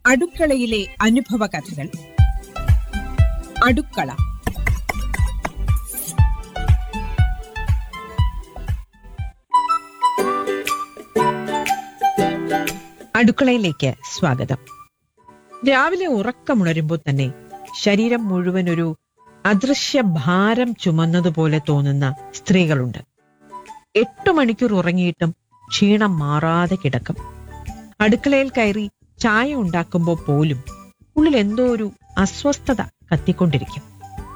അടുക്കളയിലെ അനുഭവ കഥകൾ അടുക്കള അടുക്കളയിലേക്ക് സ്വാഗതം രാവിലെ ഉറക്കമുണരുമ്പോൾ തന്നെ ശരീരം മുഴുവൻ ഒരു അദൃശ്യ ഭാരം ചുമന്നതുപോലെ തോന്നുന്ന സ്ത്രീകളുണ്ട് എട്ടു മണിക്കൂർ ഉറങ്ങിയിട്ടും ക്ഷീണം മാറാതെ കിടക്കും അടുക്കളയിൽ കയറി ചായ ഉണ്ടാക്കുമ്പോൾ പോലും ഉള്ളിൽ എന്തോ ഒരു അസ്വസ്ഥത കത്തിക്കൊണ്ടിരിക്കും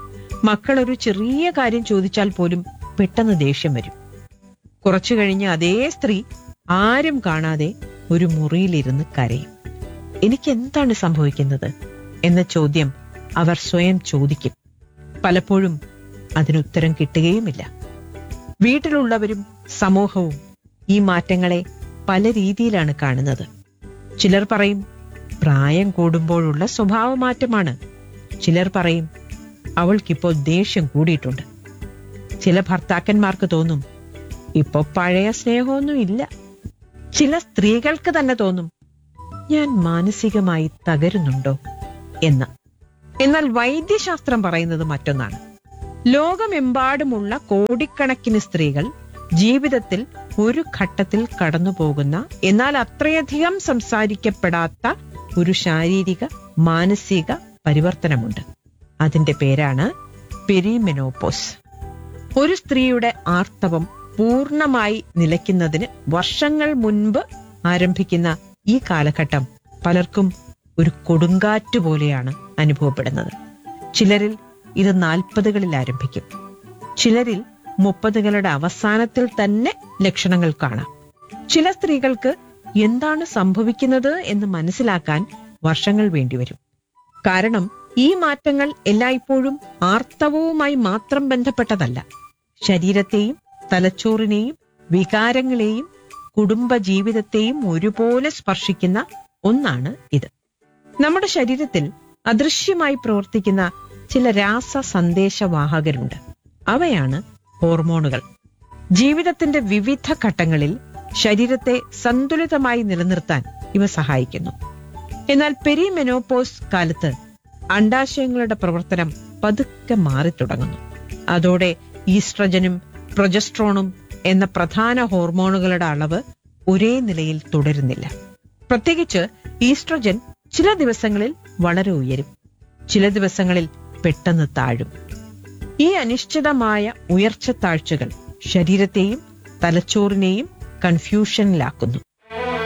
മക്കൾ ഒരു ചെറിയ കാര്യം ചോദിച്ചാൽ പോലും പെട്ടെന്ന് ദേഷ്യം വരും കുറച്ചു കഴിഞ്ഞ് അതേ സ്ത്രീ ആരും കാണാതെ ഒരു മുറിയിലിരുന്ന് കരയും എനിക്ക് എന്താണ് സംഭവിക്കുന്നത് എന്ന ചോദ്യം അവർ സ്വയം ചോദിക്കും പലപ്പോഴും അതിനുത്തരം കിട്ടുകയുമില്ല വീട്ടിലുള്ളവരും സമൂഹവും ഈ മാറ്റങ്ങളെ പല രീതിയിലാണ് കാണുന്നത് ചിലർ പറയും പ്രായം കൂടുമ്പോഴുള്ള സ്വഭാവമാറ്റമാണ് ചിലർ പറയും അവൾക്കിപ്പോൾ ദേഷ്യം കൂടിയിട്ടുണ്ട് ചില ഭർത്താക്കന്മാർക്ക് തോന്നും ഇപ്പൊ പഴയ സ്നേഹമൊന്നും ഇല്ല ചില സ്ത്രീകൾക്ക് തന്നെ തോന്നും ഞാൻ മാനസികമായി തകരുന്നുണ്ടോ എന്ന് എന്നാൽ വൈദ്യശാസ്ത്രം പറയുന്നത് മറ്റൊന്നാണ് ലോകമെമ്പാടുമുള്ള കോടിക്കണക്കിന് സ്ത്രീകൾ ജീവിതത്തിൽ ഒരു ഘട്ടത്തിൽ കടന്നുപോകുന്ന എന്നാൽ അത്രയധികം സംസാരിക്കപ്പെടാത്ത ഒരു ശാരീരിക മാനസിക പരിവർത്തനമുണ്ട് അതിന്റെ പേരാണ് പെരിമെനോപോസ് ഒരു സ്ത്രീയുടെ ആർത്തവം പൂർണ്ണമായി നിലയ്ക്കുന്നതിന് വർഷങ്ങൾ മുൻപ് ആരംഭിക്കുന്ന ഈ കാലഘട്ടം പലർക്കും ഒരു കൊടുങ്കാറ്റ് പോലെയാണ് അനുഭവപ്പെടുന്നത് ചിലരിൽ ഇത് നാൽപ്പതുകളിൽ ആരംഭിക്കും ചിലരിൽ മുപ്പതുകളുടെ അവസാനത്തിൽ തന്നെ ലക്ഷണങ്ങൾ കാണാം ചില സ്ത്രീകൾക്ക് എന്താണ് സംഭവിക്കുന്നത് എന്ന് മനസ്സിലാക്കാൻ വർഷങ്ങൾ വേണ്ടിവരും കാരണം ഈ മാറ്റങ്ങൾ എല്ലായ്പ്പോഴും ആർത്തവവുമായി മാത്രം ബന്ധപ്പെട്ടതല്ല ശരീരത്തെയും തലച്ചോറിനെയും വികാരങ്ങളെയും കുടുംബ ജീവിതത്തെയും ഒരുപോലെ സ്പർശിക്കുന്ന ഒന്നാണ് ഇത് നമ്മുടെ ശരീരത്തിൽ അദൃശ്യമായി പ്രവർത്തിക്കുന്ന ചില രാസ സന്ദേശവാഹകരുണ്ട് അവയാണ് ഹോർമോണുകൾ ജീവിതത്തിന്റെ വിവിധ ഘട്ടങ്ങളിൽ ശരീരത്തെ സന്തുലിതമായി നിലനിർത്താൻ ഇവ സഹായിക്കുന്നു എന്നാൽ പെരിമെനോപോസ് കാലത്ത് അണ്ടാശയങ്ങളുടെ പ്രവർത്തനം പതുക്കെ മാറിത്തുടങ്ങുന്നു അതോടെ ഈസ്ട്രജനും പ്രൊജസ്ട്രോണും എന്ന പ്രധാന ഹോർമോണുകളുടെ അളവ് ഒരേ നിലയിൽ തുടരുന്നില്ല പ്രത്യേകിച്ച് ഈസ്ട്രജൻ ചില ദിവസങ്ങളിൽ വളരെ ഉയരും ചില ദിവസങ്ങളിൽ പെട്ടെന്ന് താഴും ഈ അനിശ്ചിതമായ ഉയർച്ച താഴ്ചകൾ ശരീരത്തെയും തലച്ചോറിനെയും കൺഫ്യൂഷനിലാക്കുന്നു